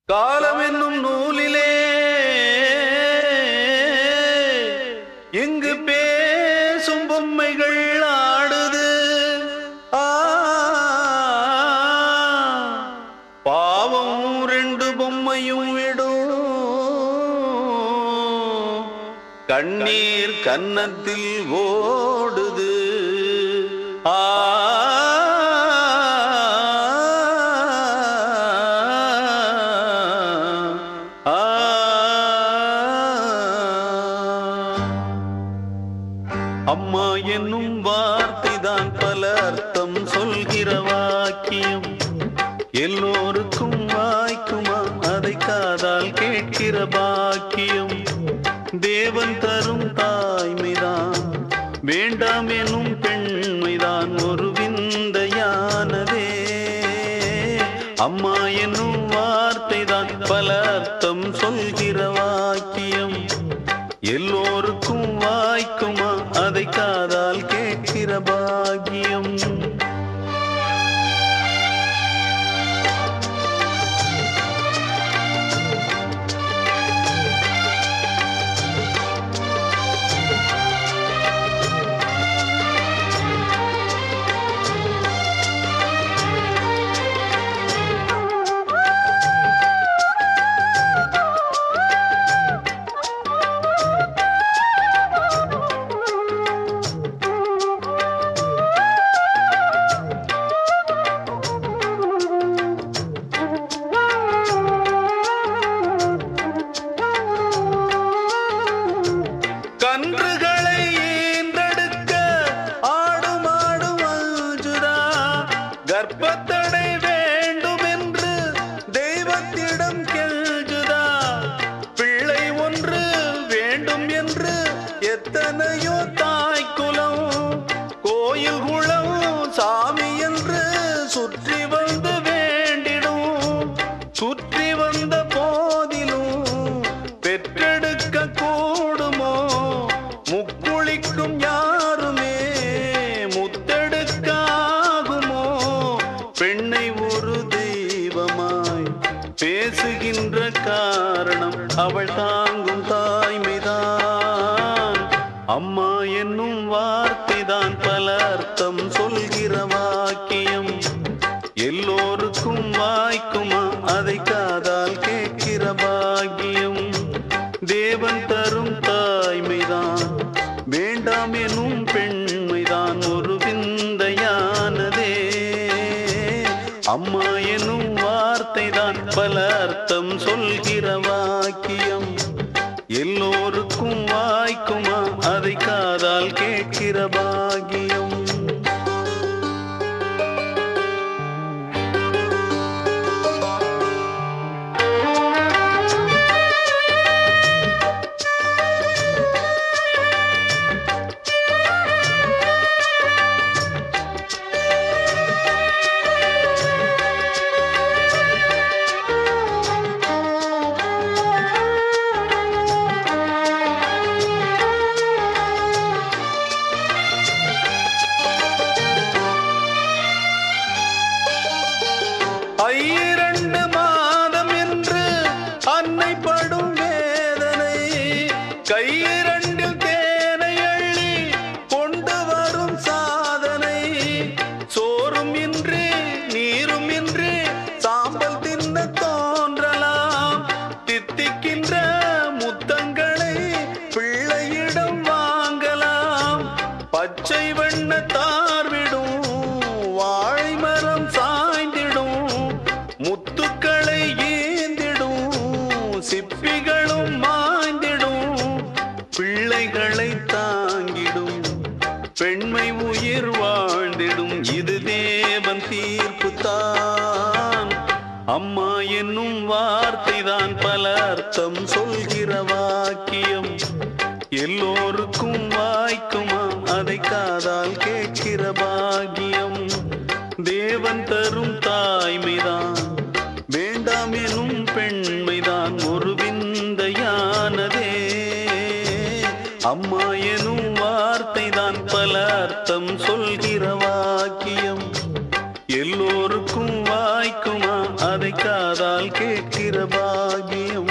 காலம் என்னும் நூலிலே இங்கு பேசும் பொம்மைகள் ஆடுது ஆ, பாவம் ரெண்டு பொம்மையும் விடும் கண்ணீர் கன்னத்தில் ஓடுது ஆ ஆ அம்மா என்னும் வார்த்தைதான் பல அர்த்தம் சொல்கிற வாக்கியம் எல்லோருக்கும் வாய்க்குமா அதை காதால் கேட்கிற பாக்கியம் தேவன் தரும் தாய்மைதான் வேண்டாம் எனும் பெண்மைதான் ஒரு விந்தையானதே அம்மா என்னும் வார்த்தைதான் பல அர்த்தம் சொல்கிற வாக்கியம் எல்லோருக்கும் வாய்க்குமா அதை காதால் கேட்கிற பாக்கியம் கன்றுகளை ஈன்றெடுக்க ஆடும் ஆடும் அஞ்சுதா கர்ப்பத்தடை வேண்டும் என்று தெய்வத்திடம் கெஞ்சுதா பிள்ளை ஒன்று வேண்டும் என்று எத்தனையோ தாய்க்குலம் கோயில் குளம் சாமி என்று சுற்றி வந்து வேண்டிடும் சுற்றி வந்த போதிலும் பெற்றெடுக்க கூடுமோ முக்குளிக்கும் யாருமே முத்தெடுக்காகுமோ பெண்ணை ஒரு தெய்வமாய் பேசுகின்ற காரணம் அவள் தாங்கும் தாய்மைதான் அம்மா என்னும் வார்த்தைதான் பல அர்த்தம் சொல்கிற வாக்கியம் எல்லோருக்கும் வாய்க்குமா அதை காதால் கேட்கிற பாக்கியம் தேவன் தரும் தாய்மைதான் வேண்டாம் எனும் பெண்மைதான் ஒரு விந்தையானதே அம்மா எனும் வார்த்தைதான் பல அர்த்தம் சொல்கிற வாக்கியம் எல்லோருக்கும் வாய்க்குமா அதை காதால் கேட்கிற பாக்கியம் ஐரண்டு மாதம் என்று அன்னை படும் வேதனை கையிரண்டில் தேனை அள்ளி கொண்டு வரும் சாதனை சோறும் இன்றி நீரும் இன்றி சாம்பல் தின்ன தோன்றலாம் தித்திக்கின்ற முத்தங்களை பிள்ளையிடம் வாங்கலாம் பச்சை வண்ண தார்விடும் வாழை மரம் சாய்ந்திடும் முத்துக்களை ஏந்திடும் சிப்பிகளும் மாய்ந்திடும் பிள்ளைகளை தாங்கிடும் பெண்மை உயிர் வாழ்ந்திடும் இது தேவன் தீர்ப்பு தான் அம்மா என்னும் வார்த்தைதான் பல அர்த்தம் சொல்கிற வாக்கியம் எல்லோருக்கும் வாய்க்குமா அதை காதால் கேட்கிற பாக்கியம் தேவன் தரும் தாய்மைதான் வேண்டாம் எனும் பெண்மைதான் ஒரு விந்தையானதே அம்மா எனும் வார்த்தைதான் பல அர்த்தம் சொல்கிற வாக்கியம் எல்லோருக்கும் வாய்க்குமா அதை கா காதால் கேட்கிற பாக்கியம்